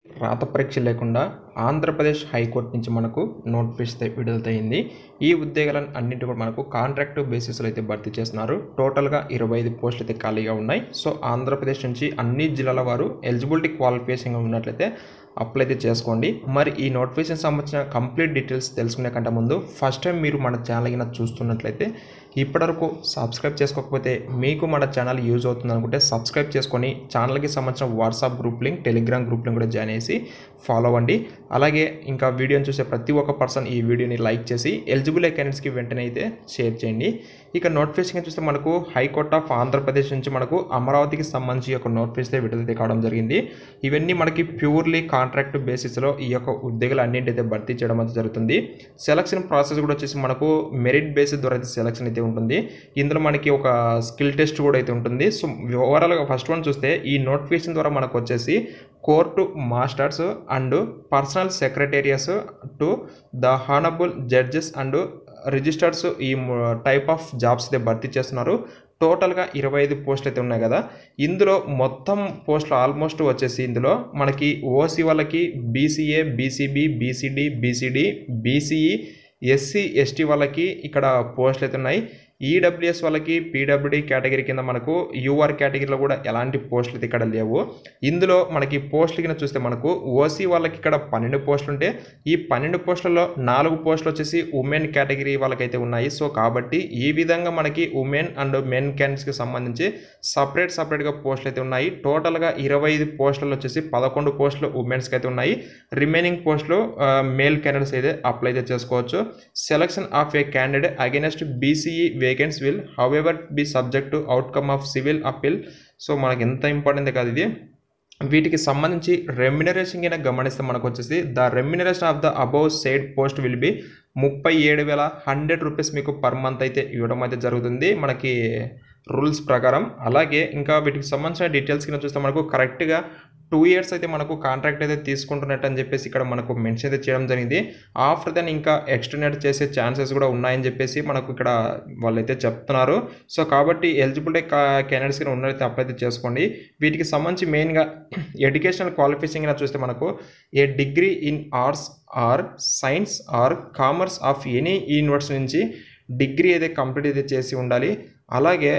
రాత పరీక్ష లేకుండా ఆంధ్రప్రదేశ్ హైకోర్టు నుంచి మనకు నోటిఫికేషన్ విడుదలైంది ఈ ఉద్యోగాలను అన్నింటి కూడా మనకు కాంట్రాక్ట్ బేసిస్లో అయితే భర్తీ చేస్తున్నారు టోటల్గా ఇరవై ఐదు పోస్టులు అయితే ఖాళీగా ఉన్నాయి సో ఆంధ్రప్రదేశ్ నుంచి అన్ని జిల్లాల వారు ఎలిజిబిలిటీ క్వాలిఫికేషన్ ఉన్నట్లయితే అప్లై అయితే చేసుకోండి మరి ఈ నోటిఫికేషన్ సంబంధించిన కంప్లీట్ డీటెయిల్స్ తెలుసుకునే కంటే ముందు ఫస్ట్ టైం మీరు మన ఛానల్ కింద చూస్తున్నట్లయితే ఇప్పటివరకు సబ్స్క్రైబ్ చేసుకోకపోతే మీకు మన ఛానల్ యూజ్ అవుతుంది అనుకుంటే సబ్స్క్రైబ్ చేసుకొని ఛానల్కి సంబంధించిన WhatsApp group link Telegram group link కూడా జాయిన్ చేసి ఫాలో అవ్వండి అలాగే ఇంకా వీడియోని చూసే ప్రతి ఒక్క పర్సన్ ఈ వీడియోని లైక్ చేసి ఎలిజిబుల్ క్యాండిడేట్స్కి వెంటనే అయితే షేర్ చేయండి ఇక నోటిఫికేషన్ చూస్తే మనకు హైకోర్ట్ ఆఫ్ ఆంధ్రప్రదేశ్ నుంచి మనకు అమరావతికి సంబంధించి ఒక నోటిఫికేషన్ విడుదల కావడం జరిగింది ఇవన్నీ మనకి ప్యూర్లీ కాంట్రాక్ట్ బేసిస్లో ఈ యొక్క ఉద్యోగాలు అన్నింటి భర్తీ చేయడం అయితే జరుగుతుంది సెలక్షన్ ప్రాసెస్ కూడా వచ్చేసి మనకు మెరిట్ బేసిస్ ద్వారా అయితే సెలక్షన్ అయితే ఉంటుంది ఇందులో మనకి ఒక స్కిల్ టెస్ట్ కూడా అయితే ఉంటుంది సో ఓవరాల్గా ఫస్ట్ వన్ చూస్తే ఈ నోటిఫికేషన్ ద్వారా మనకు వచ్చేసి court masters and personal secretaries to the honourable judges and registers ఈ టైప్ ఆఫ్ జాబ్స్ అయితే భర్తీ చేస్తున్నారు టోటల్గా ఇరవై ఐదు పోస్టులు అయితే ఉన్నాయి కదా ఇందులో మొత్తం పోస్టులు ఆల్మోస్ట్ వచ్చేసి ఇందులో మనకి ఓసీ వాళ్ళకి BCA BCB BCD BCD BCE SC ST వాళ్ళకి ఇక్కడ పోస్టులు అయితే ఉన్నాయి ఈడబ్ల్యూఎస్ వాళ్ళకి పీడబ్ల్యూడి కేటగిరీ కింద మనకు యూఆర్ కేటగిరీలో కూడా ఎలాంటి పోస్టులు అయితే ఇక్కడ లేవు ఇందులో మనకి పోస్టులు కింద చూస్తే మనకు ఓసీ వాళ్ళకి ఇక్కడ పన్నెండు పోస్టులు ఉంటే ఈ పన్నెండు పోస్టులలో నాలుగు పోస్టులు వచ్చేసి ఉమెన్ కేటగిరీ వాళ్ళకైతే ఉన్నాయి సో కాబట్టి ఈ విధంగా మనకి ఉమెన్ అండ్ మెన్ క్యాండిడేట్స్కి సంబంధించి సపరేట్ సపరేట్గా పోస్టులు అయితే ఉన్నాయి టోటల్గా ఇరవై ఐదు పోస్టులు వచ్చేసి పదకొండు పోస్టులు ఉమెన్స్కి అయితే ఉన్నాయి రిమైనింగ్ పోస్టులు మేల్ క్యాండిడేట్స్ అయితే అప్లై అయితే చేసుకోవచ్చు selection of a candidate against BCE vacancies will however be subject to outcome of civil appeal so మనకి ఎంత ఇంపార్టెంట్ కాదు ఇది వీటికి సంబంధించి రెమ్యునరేషన్ కింద గమనిస్తే మనకు వచ్చేసి the remuneration of the above side post will be ముప్పై ఏడు వేల హండ్రెడ్ రూపీస్ మీకు పర్ మంత్ అయితే ఇవ్వడం అయితే జరుగుతుంది మనకి రూల్స్ ప్రకారం అలాగే ఇంకా వీటికి సంబంధించిన డీటెయిల్స్ కింద చూస్తే మనకు కరెక్ట్గా టూ ఇయర్స్ అయితే మనకు కాంట్రాక్ట్ అయితే తీసుకుంటున్నట్టు అని చెప్పేసి ఇక్కడ మనకు మెన్షన్ అయితే చేయడం జరిగింది ఆఫ్టర్ దెన్ ఇంకా ఎక్స్టెండెడ్ చేసే ఛాన్సెస్ కూడా ఉన్నాయని చెప్పేసి మనకు ఇక్కడ వాళ్ళైతే చెప్తున్నారు సో కాబట్టి ఎలిజిబిలిటీ క్యాండిడేట్స్ కింద ఉన్నట్లయితే అప్లై అయితే చేసుకోండి వీటికి సంబంధించి మెయిన్గా ఎడ్యుకేషనల్ క్వాలిఫికేషన్ కింద చూస్తే మనకు a degree in arts or science or commerce of any university నుంచి డిగ్రీ అయితే కంప్లీట్ అయితే చేసి ఉండాలి అలాగే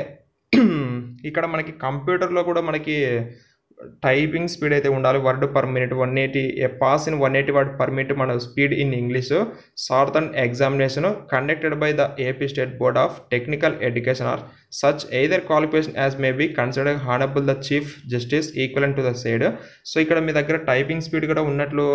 ఇక్కడ మనకి కంప్యూటర్లో కూడా మనకి టైపింగ్ స్పీడ్ అయితే ఉండాలి word per minute one eighty pass in one eighty word per minute మన speed in English shorthand examination conducted by the AP state board of technical education or such either qualification as may be consider honourable the chief justice equal to the side so ఇక్కడ మీ దగ్గర typing speed కూడా ఉన్నట్లు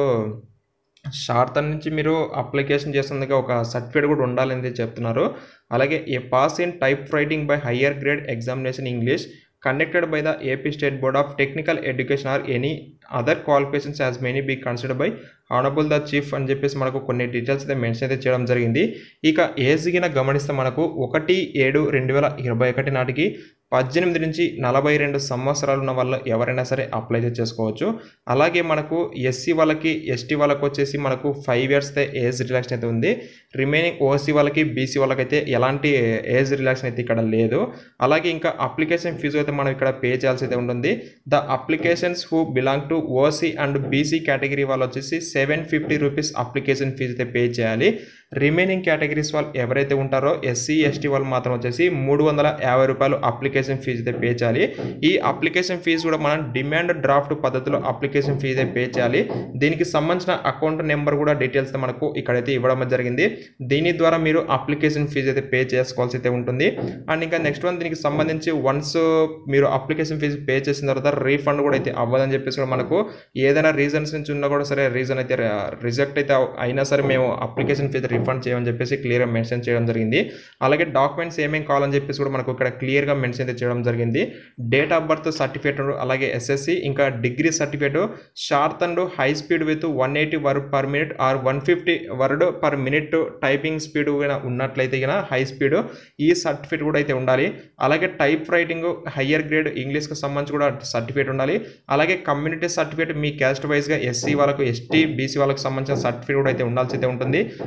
షార్తన్ నుంచి మీరు application చేసేందుకు ఒక certificate కూడా ఉండాలని చెప్తున్నారు అలాగే a pass in type writing by higher grade examination English conducted by the AP state board of technical education or any other qualifications as many be consider by honourable the chief అని చెప్పేసి మనకు కొన్ని details అయితే mention అయితే చేయడం జరిగింది ఇక age గిన గమనిస్తే మనకు ఒకటి ఏడు రెండు వేల ఇరవై ఒకటి నాటికి పద్దెనిమిది నుంచి నలభై రెండు సంవత్సరాలు ఉన్న వాళ్ళు ఎవరైనా సరే అప్లై చేసుకోవచ్చు అలాగే మనకు ఎస్సీ వాళ్ళకి ఎస్టీ వాళ్ళకి వచ్చేసి మనకు ఫైవ్ ఇయర్స్ ఏజ్ రిలాక్షన్ అయితే ఉంది రిమైనింగ్ ఓసీ వాళ్ళకి బీసీ వాళ్ళకైతే ఎలాంటి ఏజ్ రిలాక్షన్ అయితే ఇక్కడ లేదు అలాగే ఇంకా అప్లికేషన్ ఫీజు అయితే మనం ఇక్కడ పే చేయాల్సి అయితే ఉంటుంది the applications who belong to OC and BC category వాళ్ళు వచ్చేసి seven fifty rupees application fee అయితే పే చేయాలి రిమైనింగ్ కేటగిరీస్ వాళ్ళు ఎవరైతే ఉంటారో ఎస్సీ ఎస్టీ వాళ్ళు మాత్రం వచ్చేసి మూడు వందల యాభై రూపాయలు అప్లికేషన్ ఫీజు అయితే పే చేయాలి ఈ అప్లికేషన్ ఫీజు కూడా మనం డిమాండ్ డ్రాఫ్ట్ పద్ధతిలో అప్లికేషన్ ఫీజు అయితే పే చేయాలి దీనికి సంబంధించిన అకౌంట్ నెంబర్ కూడా డీటెయిల్స్ మనకు ఇక్కడైతే ఇవ్వడం జరిగింది దీని ద్వారా మీరు అప్లికేషన్ ఫీజు అయితే పే చేసుకోవాల్సి అయితే ఉంటుంది అండ్ ఇంకా నెక్స్ట్ వన్ దీనికి సంబంధించి వన్స్ మీరు అప్లికేషన్ ఫీజు పే చేసిన తర్వాత రీఫండ్ కూడా అయితే అవ్వదని చెప్పేసి కూడా మనకు ఏదైనా రీజన్స్ నుంచి ఉన్నా కూడా సరే రీజన్ అయితే రిజెక్ట్ అయితే అయినా సరే మేము అప్లికేషన్ ఫీజు రిఫండ్ చేయమని చెప్పేసి క్లియర్గా మెన్షన్ చేయడం జరిగింది అలాగే డాక్యుమెంట్స్ ఏమేమి కావాలని చెప్పేసి కూడా మనకు ఇక్కడ క్లియర్గా మెన్షన్ అయితే చేయడం జరిగింది డేట్ ఆఫ్ బర్త్ సర్టిఫికేట్ అలాగే ఎస్ఎస్సి ఇంకా degree certificate short and high speed with one eighty word per minute or one fifty word per minute typing speed ఉన్నట్లయితే కనుక హై స్పీడ్ ఈ సర్టిఫికేట్ కూడా అయితే ఉండాలి అలాగే టైప్ రైటింగ్ హయ్యర్ గ్రేడ్ ఇంగ్లీష్కి సంబంధించి కూడా సర్టిఫికేట్ ఉండాలి అలాగే కమ్యూనిటీ సర్టిఫికేట్ మీ క్యాస్ట్ వైజ్గా ఎస్సీ వాళ్ళకు ఎస్టీ బీసీ వాళ్ళకి సంబంధించిన సర్టిఫికేట్ కూడా అయితే ఉండాల్సి అయితే ఉంటుంది ఇలాగే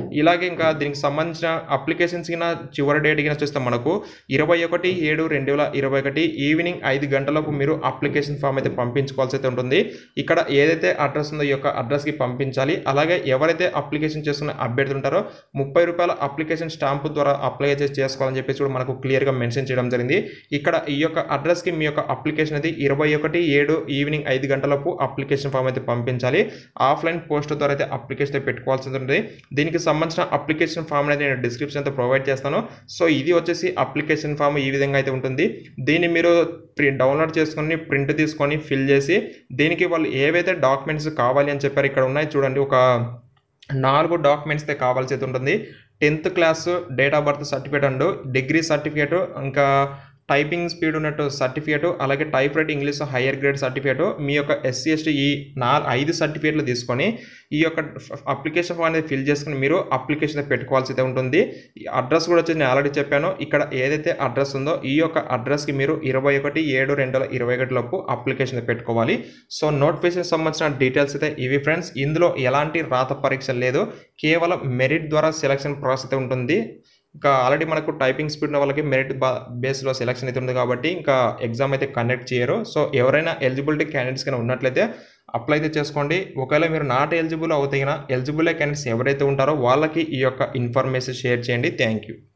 అలాగే ఇంకా దీనికి సంబంధించిన అప్లికేషన్స్ కింద చివరి డేట్ కింద చూస్తే మనకు ఇరవై ఒకటి ఏడు రెండు వేల ఇరవై ఒకటి ఈవినింగ్ ఐదు గంటలకు మీరు అప్లికేషన్ ఫామ్ అయితే పంపించుకోవాల్సి అయితే ఉంటుంది ఇక్కడ ఏదైతే అడ్రస్ ఉందో ఈ యొక్క అడ్రస్కి పంపించాలి అలాగే ఎవరైతే అప్లికేషన్ చేసుకున్న అభ్యర్థులు ఉంటారో ముప్పై రూపాయల అప్లికేషన్ స్టాంపు ద్వారా అప్లై చేసి చేసుకోవాలని చెప్పేసి కూడా మనకు క్లియర్గా మెన్షన్ చేయడం జరిగింది ఇక్కడ ఈ యొక్క అడ్రస్కి మీ యొక్క అప్లికేషన్ అయితే ఇరవై ఒకటి ఏడు ఈవినింగ్ ఐదు గంటలకు అప్లికేషన్ ఫామ్ అయితే పంపించాలి ఆఫ్లైన్ పోస్ట్ ద్వారా అయితే అప్లికేషన్ అయితే పెట్టుకోవాల్సి ఉంటుంది దీనికి సంబంధించిన అప్లికేషన్ ఫామ్ అనేది నేను డిస్క్రిప్షన్ అయితే ప్రొవైడ్ చేస్తాను సో ఇది వచ్చేసి అప్లికేషన్ ఫామ్ ఈ విధంగా అయితే ఉంటుంది దీన్ని మీరు ప్రింట్ డౌన్లోడ్ చేసుకొని ప్రింట్ తీసుకొని ఫిల్ చేసి దీనికి వాళ్ళు ఏవైతే డాక్యుమెంట్స్ కావాలి అని చెప్పారు ఇక్కడ ఉన్నాయి చూడండి ఒక నాలుగు డాక్యుమెంట్స్ అయితే కావాల్సి అయితే ఉంటుంది tenth class date of birth certificate and degree certificate ఇంకా టైపింగ్ స్పీడ్ ఉన్నట్టు సర్టిఫికేట్ అలాగే type write English higher grade certificate మీ యొక్క ఎస్సీ ఎస్టీ ఈ నా ఐదు సర్టిఫికేట్లు తీసుకొని ఈ యొక్క అప్లికేషన్ ఫామ్ అనేది ఫిల్ చేసుకుని మీరు అప్లికేషన్ అయితే పెట్టుకోవాల్సి అయితే ఉంటుంది ఈ అడ్రస్ కూడా వచ్చి నేను ఆల్రెడీ చెప్పాను ఇక్కడ ఏదైతే అడ్రస్ ఉందో ఈ యొక్క అడ్రస్కి మీరు ఇరవై ఒకటి ఏడు రెండు వేల ఇరవై ఒకటి లోపు అప్లికేషన్ అయితే పెట్టుకోవాలి సో నోటిఫికేషన్ సంబంధించిన డీటెయిల్స్ అయితే ఇవి ఫ్రెండ్స్ ఇందులో ఎలాంటి రాత పరీక్ష లేదు కేవలం మెరిట్ ద్వారా సెలక్షన్ ప్రాసెస్ అయితే ఉంటుంది ఇంకా ఆల్రెడీ మనకు టైపింగ్ స్పీడ్ ఉన్న వాళ్ళకి మెరిట్ బా బేస్లో సెలక్షన్ అయితే ఉంది కాబట్టి ఇంకా ఎగ్జామ్ అయితే కండక్ట్ చేయరు సో ఎవరైనా ఎలిజిబిలిటీ క్యాండిడేట్స్ కన్నా ఉన్నట్లయితే అప్లై అయితే చేసుకోండి ఒకవేళ మీరు నాట్ ఎలిజిబుల్ అవుతే ఎలిజిబుల్ క్యాండిడేట్స్ ఎవరైతే ఉంటారో వాళ్ళకి ఈ యొక్క ఇన్ఫర్మేషన్ షేర్ చేయండి థ్యాంక్ యూ